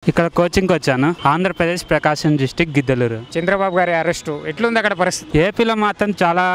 ఇక్కడ కోచింగ్కి వచ్చాను ఆంధ్రప్రదేశ్ ప్రకాశం డిస్టిక్ గిద్దలూరు చంద్రబాబు గారి అరెస్టు ఎట్లుంది అక్కడ పరిస్థితి ఏపీలో మాత్రం చాలా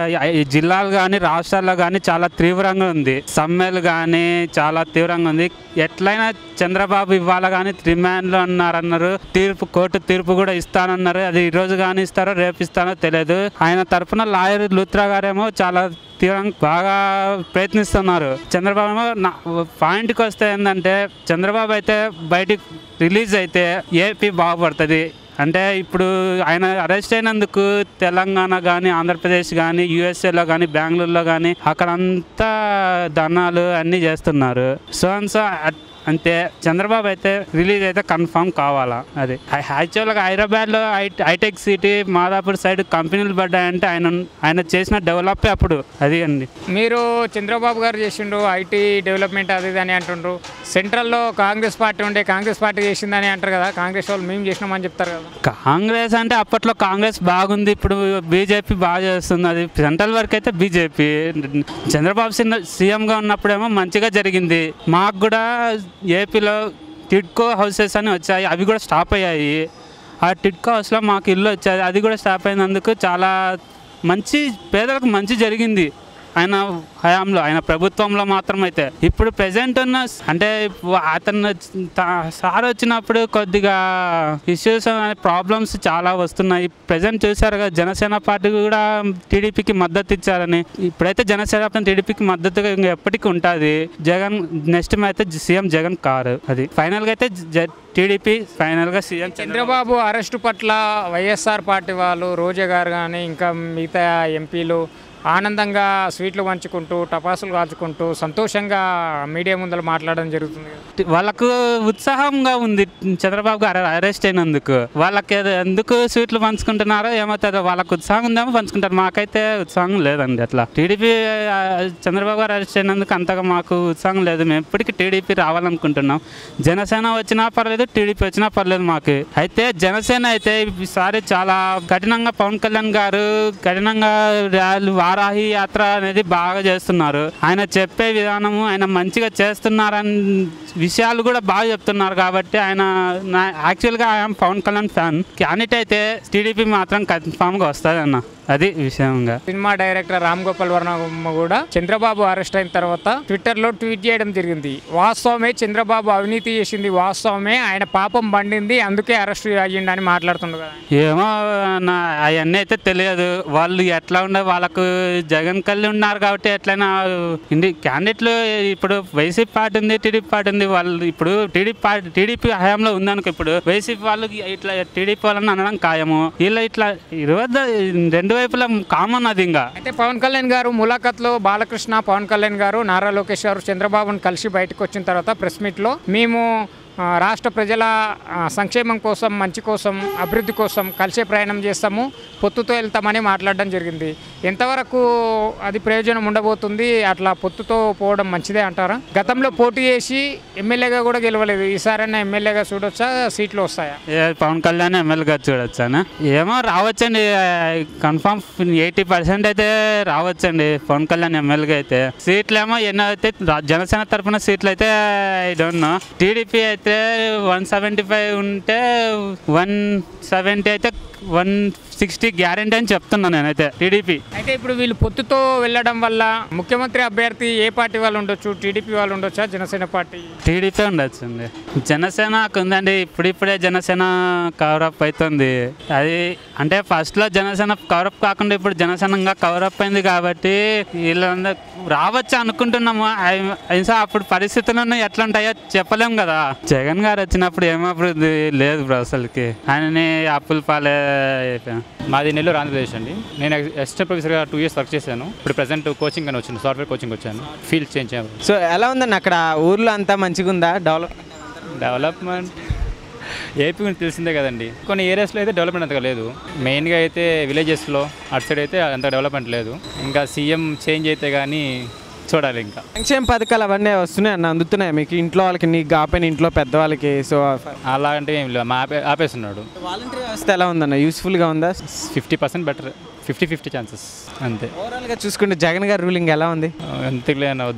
ఈ జిల్లాలు కానీ రాష్ట్రాల్లో కానీ చాలా తీవ్రంగా ఉంది సమ్మెలు కానీ చాలా తీవ్రంగా ఉంది ఎట్లయినా చంద్రబాబు ఇవాళ కానీ రిమాండ్లో అన్నారన్నారు తీర్పు కోర్టు తీర్పు కూడా ఇస్తానన్నారు అది ఈ రోజు కానీ ఇస్తారో రేపు ఇస్తారో తెలియదు ఆయన తరఫున లాయర్ లూత్రా గారేమో చాలా తీవ్రంగా బాగా ప్రయత్నిస్తున్నారు చంద్రబాబు ఏమో నా పాయింట్కి వస్తే ఏంటంటే చంద్రబాబు అయితే బయటికి రిలీజ్ అయితే ఏపీ బాగుపడుతుంది అంటే ఇప్పుడు ఆయన అరెస్ట్ అయినందుకు తెలంగాణ కానీ ఆంధ్రప్రదేశ్ కానీ యూఎస్ఏలో కానీ బెంగళూరులో కానీ అక్కడ అంతా ధనాలు అన్నీ చేస్తున్నారు సో అండ్ సో అట్- అంతే చంద్రబాబు అయితే రిలీజ్ అయితే కన్ఫర్మ్ కావాలా అది యాక్చువల్గా హైదరాబాద్లో I hitech city Madhapur side కంపెనీలు పడ్డాయంటే ఆయన ఆయన చేసిన డెవలప్ అప్పుడు అది అండి మీరు చంద్రబాబు గారు చేసిండు ఐటీ డెవలప్మెంట్ అది ఇది అని అంటుండ్రు సెంట్రల్లో కాంగ్రెస్ పార్టీ ఉండే కాంగ్రెస్ పార్టీ చేసిందని అంటారు కదా కాంగ్రెస్ వాళ్ళు మేము చేసినామని చెప్తారు కదా కాంగ్రెస్ అంటే అప్పట్లో కాంగ్రెస్ బాగుంది ఇప్పుడు బీజేపీ బాగా చేస్తుంది అది సెంట్రల్ వరకు అయితే బీజేపీ చంద్రబాబు సిన్న సీఎంగా ఉన్నప్పుడేమో మంచిగా జరిగింది మాకు కూడా ఏపీలో టిడ్కో హౌసెస్ అని వచ్చాయి అవి కూడా స్టాప్ అయ్యాయి ఆ టిడ్కో హౌస్లో మాకు ఇల్లు వచ్చాయి అది కూడా స్టాప్ అయినందుకు చాలా మంచి పేదలకు మంచి జరిగింది ఆయన హయాంలో ఆయన ప్రభుత్వంలో మాత్రం అయితే ఇప్పుడు ప్రజెంట్ ఉన్న అంటే అతను త- సార్ వచ్చినప్పుడు కొద్దిగా ఇష్యూస్ ప్రాబ్లమ్స్ చాలా వస్తున్నాయి ప్రజెంట్ చూసారు కదా జనసేన పార్టీ కూడా టీడీపీకి మద్దతు ఇచ్చారని ఇప్పుడైతే జనసేన పార్టీ టీడీపీకి మద్దతుగా ఇంకా ఎప్పటికీ ఉంటుంది జగన్ నెక్స్ట్ అయితే సీఎం జగన్ కారు అది ఫైనల్గా అయితే జ- టీడీపీ ఫైనల్గా సీఎం చంద్రబాబు అరెస్టు పట్ల వైఎస్ఆర్ పార్టీ వాళ్ళు రోజా గారు కానీ ఇంకా మిగతా ఎంపీలు ఆనందంగా స్వీట్లు పంచుకుంటూ టపాసులు కాల్చుకుంటూ సంతోషంగా మీడియా ముందర మాట్లాడడం జరుగుతుంది కదా. వాళ్ళకు ఉత్సాహంగా ఉంది చంద్రబాబు గారు అరెస్ట్ అయినందుకు వాళ్ళకి ఏదో ఎందుకు స్వీట్లు పంచుకుంటున్నారో ఏమవుతుందో వాళ్ళకు ఉత్సాహం ఉందేమో పంచుకుంటారు మాకైతే ఉత్సాహం లేదండి అట్లా టీడీపీ ఆ, చంద్రబాబు గారు అరెస్ట్ అయినందుకు అంతగా మాకు ఉత్సాహం లేదు మేము ఎప్పటికీ టీడీపీ రావాలనుకుంటున్నాం జనసేన వచ్చినా పర్లేదు టీడీపీ వచ్చినా పర్లేదు మాకు అయితే జనసేన అయితే ఈసారి చాలా కఠినంగా పవన్ కళ్యాణ్ గారు కఠినంగా ర్యాలీ వారాహి యాత్ర అనేది బాగా చేస్తున్నారు ఆయన చెప్పే విధానము ఆయన మంచిగా చేస్తున్నారని విషయాలు కూడా బాగా చెప్తున్నారు కాబట్టి ఆయన నా యాక్చువల్గా ఆయన పవన్ కళ్యాణ్ ఫ్యాన్ క్యాండిడేట్ అయితే టీడీపీ మాత్రం కన్ఫామ్గా వస్తుంది అన్న అది విషయంగా సినిమా డైరెక్టర్ రామ్ గోపాల్ వర్మ కూడా చంద్రబాబు అరెస్ట్ అయిన తర్వాత ట్విట్టర్ లో ట్వీట్ చేయడం జరిగింది వాస్తవమే చంద్రబాబు అవినీతి చేసింది వాస్తవమే ఆయన పాపం పండింది అందుకే అరెస్ట్ అయ్యిండు అని మాట్లాడుతుండు కదా ఏమో నా అవన్నీ అయితే తెలియదు వాళ్ళు ఎట్లా ఉండే వాళ్ళకు జగన్ కళ్ళు ఉన్నారు కాబట్టి ఎట్లయినా ఇండి క్యాండిడేట్లు ఇప్పుడు వైసీపీ పార్టీ ఉంది టీడీపీ పార్టీ ఉంది వాళ్ళు ఇప్పుడు టీడీపీ పార్టీ టీడీపీ హయాంలో ఉందనుకో ఇప్పుడు వైసీపీ వాళ్ళకి ఇట్లా టీడీపీ వాళ్ళని అనడం ఖాయము వీళ్ళు ఇట్లా ఇరవై రెండు వైపులా కామన్ అది ఇంకా అయితే పవన్ కళ్యాణ్ గారు ములాఖత్లో బాలకృష్ణ పవన్ కళ్యాణ్ గారు నారా లోకేష్ గారు చంద్రబాబును కలిసి బయటకు వచ్చిన తర్వాత ప్రెస్ మీట్లో మేము ఆ, రాష్ట్ర ప్రజల ఆ, సంక్షేమం కోసం మంచి కోసం అభివృద్ధి కోసం కలిసే ప్రయాణం చేస్తాము పొత్తుతో వెళ్తామని మాట్లాడడం జరిగింది ఎంతవరకు అది ప్రయోజనం ఉండబోతుంది అట్లా పొత్తుతో పోవడం మంచిదే అంటారా గతంలో పోటీ చేసి ఎమ్మెల్యేగా కూడా గెలవలేదు ఈసారైనా ఎమ్మెల్యేగా చూడొచ్చా సీట్లు వస్తాయా ఏ పవన్ కళ్యాణ్ ఎమ్మెల్యేగా చూడొచ్చానా ఏమో రావచ్చండి కన్ఫామ్ ఎయిటీ పర్సెంట్ అయితే రావచ్చండి పవన్ కళ్యాణ్ ఎమ్మెల్యేగా అయితే సీట్లు ఏమో ఎన్నో అయితే రా- జనసేన తరఫున సీట్లు అయితే ఐ డోంట్ నో టీడీపీ అయితే వన్ సెవెంటీ ఫైవ్ ఉంటే వన్ సెవెంటీ అయితే వన్ సిక్స్టీ గ్యారెంటీ అని చెప్తున్నాను నేనైతే టీడీపీ అయితే ఇప్పుడు వీళ్ళు పొత్తుతో వెళ్ళడం వల్ల ముఖ్యమంత్రి అభ్యర్థి ఏ పార్టీ వాళ్ళు ఉండొచ్చు టీడీపీ వాళ్ళు ఉండొచ్చా జనసేన పార్టీ టీడీపీ ఉండొచ్చండి జనసేనకు ఉందండి ఇప్పుడిప్పుడే జనసేన కవరప్ అవుతుంది అది అంటే ఫస్ట్లో జనసేన కవరప్ కాకుండా ఇప్పుడు జనసేనంగా కవరప్ అయింది కాబట్టి వీళ్ళందరూ రావచ్చు అనుకుంటున్నాము అయి- అయినా అప్పుడు పరిస్థితులు ఎట్లా ఉంటాయో చెప్పలేం కదా జగన్ గారు వచ్చినప్పుడు ఏం అభివృద్ధి లేదు బ్రో అసలుకి ఆయనని అప్పుల పాలే అయిపోయాం. మాది నెల్లూరు ఆంధ్రప్రదేశ్ అండి నేను అసిస్టెంట్ ప్రొఫెసర్గా టూ ఇయర్స్ వర్క్ చేశాను ఇప్పుడు ప్రజెంట్ కోచింగ్ అని వచ్చింది సాఫ్ట్వేర్ కోచింగ్ వచ్చాను ఫీల్డ్ చేంజ్ చేయాలి సో ఎలా ఉందండి అక్కడ ఊర్లో అంతా మంచిగా ఉందా డెవలప్ డెవలప్మెంట్ ఏపీ గురించి తెలిసిందే కదండి కొన్ని ఏరియాస్లో అయితే డెవలప్మెంట్ అంతగా లేదు మెయిన్గా అయితే విలేజెస్లో అటు సైడ్ అయితే అంత డెవలప్మెంట్ లేదు ఇంకా సీఎం చేంజ్ అయితే కానీ చూడాలి ఇంకా సంక్షేమ పథకాలు అవన్నీ వస్తున్నాయి అన్న అందుతున్నాయి మీకు ఇంట్లో వాళ్ళకి నీకు కాపోయిన ఇంట్లో పెద్దవాళ్ళకి సో అలాంటివి ఏం లేదు మా ఆపే ఆపేస్తున్నాడు వాలంటీర్ వ్యవస్థ ఎలా ఉందన్న యూస్ఫుల్గా ఉందా fifty percent better fifty fifty chances అంతే ఓవరాల్గా చూసుకుంటే జగన్ గారి రూలింగ్ ఎలా ఉంది ఎంతలే అన్న వద్దులే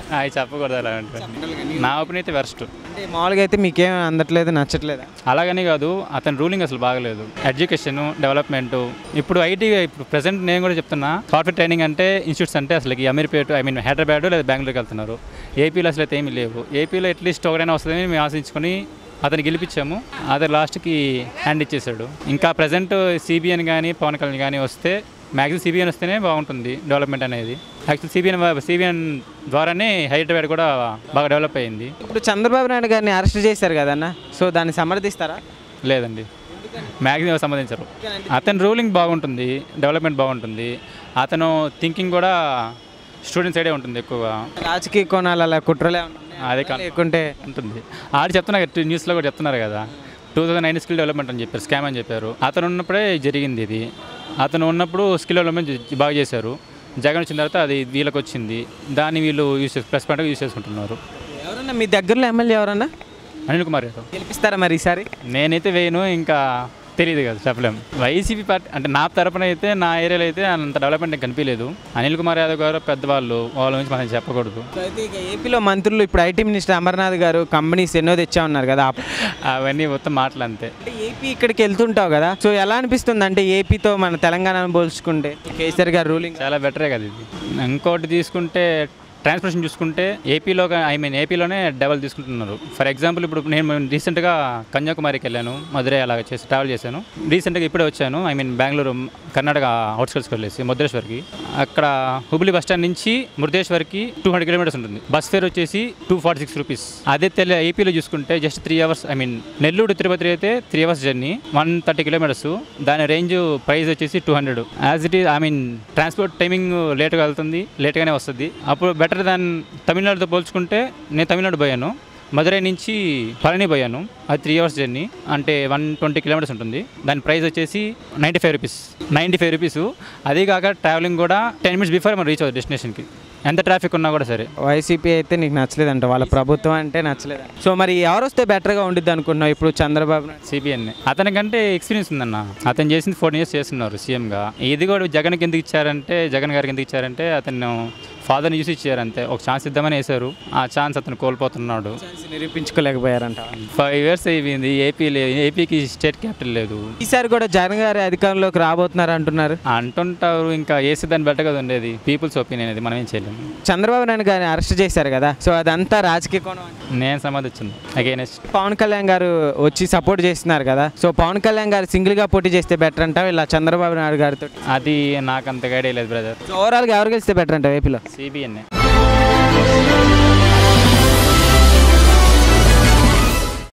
అవి చెప్పకూడదు అలా అంటే నా ఒపీనియన్ అయితే వెస్ట్ అంటే మామూలుగా అయితే మీకేం అందట్లేదు నచ్చట్లేదా అలాగని కాదు అతని రూలింగ్ అసలు బాగలేదు ఎడ్యుకేషన్ డెవలప్మెంట్ ఇప్పుడు ఐటీ ఇప్పుడు ప్రెసెంట్ నేను కూడా చెప్తున్నా సాఫ్ట్వేర్ ట్రైనింగ్ అంటే ఇన్స్టిట్యూట్స్ అంటే అసలు ఈ అమీర్పేట ఐ మీన్ హైదరాబాద్ లేదా బెంగళూరుకి వెళ్తున్నారు ఏపీలో అసలు అయితే ఏమీ లేవు ఏపీలో అట్లీస్ట్ ఒకటైనా వస్తుందని మేము ఆశించుకొని అతను గెలిపించాము అతను లాస్ట్కి హ్యాండ్ ఇచ్చేసాడు ఇంకా ప్రజెంట్ సిబిఎన్ కానీ పవన్ కళ్యాణ్ కానీ వస్తే మ్యాక్సిమం సిబిఎన్ వస్తేనే బాగుంటుంది డెవలప్మెంట్ అనేది యాక్చువల్ సిబిఎన్ సిబిఎన్ ద్వారానే హైదరాబాద్ కూడా బాగా డెవలప్ అయింది ఇప్పుడు చంద్రబాబు నాయుడు గారిని అరెస్ట్ చేశారు కదన్న సో దాన్ని సమర్థిస్తారా లేదండి మ్యాక్సిమం సంబంధించరు అతని రూలింగ్ బాగుంటుంది డెవలప్మెంట్ బాగుంటుంది అతను థింకింగ్ కూడా స్టూడెంట్ సైడే ఉంటుంది ఎక్కువగా రాజకీయ కోణాలు అలా కుట్రలే అదే కాదు. లేకుంటే ఉంటుంది ఆడు చెప్తున్నా కదా, న్యూస్లో కూడా చెప్తున్నారు కదా two thousand nine skill development అని చెప్పారు స్కామ్ అని చెప్పారు అతను ఉన్నప్పుడే జరిగింది ఇది అతను ఉన్నప్పుడు స్కిల్ డెవలప్మెంట్ జ- బాగా చేశారు జగన్ వచ్చిన తర్వాత అది వీళ్ళకి వచ్చింది దాన్ని వీళ్ళు యూస్ చేసి ప్లస్ పాయింట్గా యూస్ చేసుకుంటున్నారు ఎవరన్నా మీ దగ్గరలో ఎమ్మెల్యే ఎవరన్నా అనిల్ కుమార్ యాదవ్ గెలిపిస్తారా మరి ఈసారి నేనైతే వేయను ఇంకా తెలియదు కదా చెప్పలేం వైసీపీ పార్టీ అంటే నా తరపున అయితే నా ఏరియాలో అయితే అంత డెవలప్మెంట్ నాకు కనిపించలేదు అనిల్ కుమార్ యాదవ్ గారు పెద్దవాళ్ళు వాళ్ళ నుంచి మనం చెప్పకూడదు సో అయితే ఇక ఏపీలో మంత్రులు ఇప్పుడు ఐటీ మినిస్టర్ అమర్నాథ్ గారు కంపెనీస్ ఎన్నో తెచ్చా ఉన్నారు కదా అవన్నీ మొత్తం మాటలు అంతే అంటే ఏపీ ఇక్కడికి వెళ్తుంటావు కదా సో ఎలా అనిపిస్తుంది అంటే ఏపీతో మన తెలంగాణను పోల్చుకుంటే కేసీఆర్ గారు రూలింగ్ చాలా బెటరే కదా ఇది ఇంకోటి తీసుకుంటే ట్రాన్స్పోర్టేషన్ చూసుకుంటే ఏపీలో ఐ మీన్ ఏపీలోనే డబల్ తీసుకుంటున్నారు ఫర్ ఎగ్జాంపుల్ ఇప్పుడు నేను రీసెంట్గా కన్యాకుమారికి వెళ్ళాను మధురై అలా చేసి ట్రావెల్ చేశాను రీసెంట్గా ఇప్పుడే వచ్చాను ఐ మీన్ బెంగళూరు కర్ణాటక అవుట్స్కట్స్కి వెళ్ళేసి ముద్రేశ్వర్కి అక్కడ హుబ్లీ బస్ స్టాండ్ నుంచి మురుదేశ్వర్కి టూ హండ్రెడ్ కిలోమీటర్స్ ఉంటుంది బస్ ఫేర్ వచ్చేసి టూ ఫార్టీ సిక్స్ రూపీస్ అదే తెల ఏపీలో చూసుకుంటే just three hours I mean Nellore Tirupati అయితే three hours journey one thirty kilometres దాని రేంజ్ ప్రైస్ వచ్చేసి two hundred as it is I mean transport timing లేట్గా వెళ్తుంది లేట్గానే వస్తుంది అప్పుడు బెటర్ దాన్ తమిళనాడుతో పోల్చుకుంటే నేను తమిళనాడు పోయాను మదురై నుంచి పళని పోయాను అది త్రీ అవర్స్ జర్నీ అంటే వన్ ట్వంటీ కిలోమీటర్స్ ఉంటుంది దాని ప్రైస్ వచ్చేసి ninety five rupees ninety five rupees అదే కాక ట్రావెలింగ్ కూడా టెన్ మినిట్స్ బిఫోర్ మనం రీచ్ అవుతుంది డెస్టినేషన్కి ఎంత ట్రాఫిక్ ఉన్నా కూడా సరే వైసీపీ అయితే నీకు నచ్చలేదంట వాళ్ళ ప్రభుత్వం అంటే నచ్చలేదు సో మరి ఎవరు వస్తే బెటర్గా ఉండిద్ది అనుకున్నావు ఇప్పుడు చంద్రబాబు నాయుడు సిబిఎన్ అతనికంటే ఎక్స్పీరియన్స్ ఉందన్న అతను చేసింది ఫోర్టీన్ ఇయర్స్ చేస్తున్నారు సీఎంగా ఇది కూడా జగన్కి ఎందుకు ఇచ్చారంటే జగన్ గారికి ఎందుకు ఇచ్చారంటే అతను ఫాదర్ని చూసి ఇచ్చారు అంతే ఒక ఛాన్స్ ఇద్దామని వేశారు ఆ ఛాన్స్ అతను కోల్పోతున్నాడు నిరూపించుకోలేకపోయారంట ఫైవ్ ఇయర్స్ అయిపోయింది ఏపీ లేదు ఏపీకి స్టేట్ క్యాపిటల్ లేదు ఈసారి కూడా జగన్ గారి అధికారంలోకి రాబోతున్నారు అంటున్నారు అంటుంటారు ఇంకా వేసి దాన్ని బెటర్ కదా ఉండేది పీపుల్స్ ఒపీనియన్ అది మనం ఏం చేయలేము చంద్రబాబు నాయుడు గారిని అరెస్ట్ చేశారు కదా సో అదంతా రాజకీయ కోణం అంటే నేను సంబంధించింది అగైనెస్ట్ పవన్ కళ్యాణ్ గారు వచ్చి సపోర్ట్ చేస్తున్నారు కదా సో పవన్ కళ్యాణ్ గారు సింగిల్గా పోటీ చేస్తే బెటర్ అంటావు ఇలా చంద్రబాబు నాయుడు గారితో అది నాకు అంత ఐడియా లేదు బ్రదర్ సో ఓవరాల్గా ఎవరు గెలిస్తే బెటర్ అంటావు ఏపీలో సిబిఎన్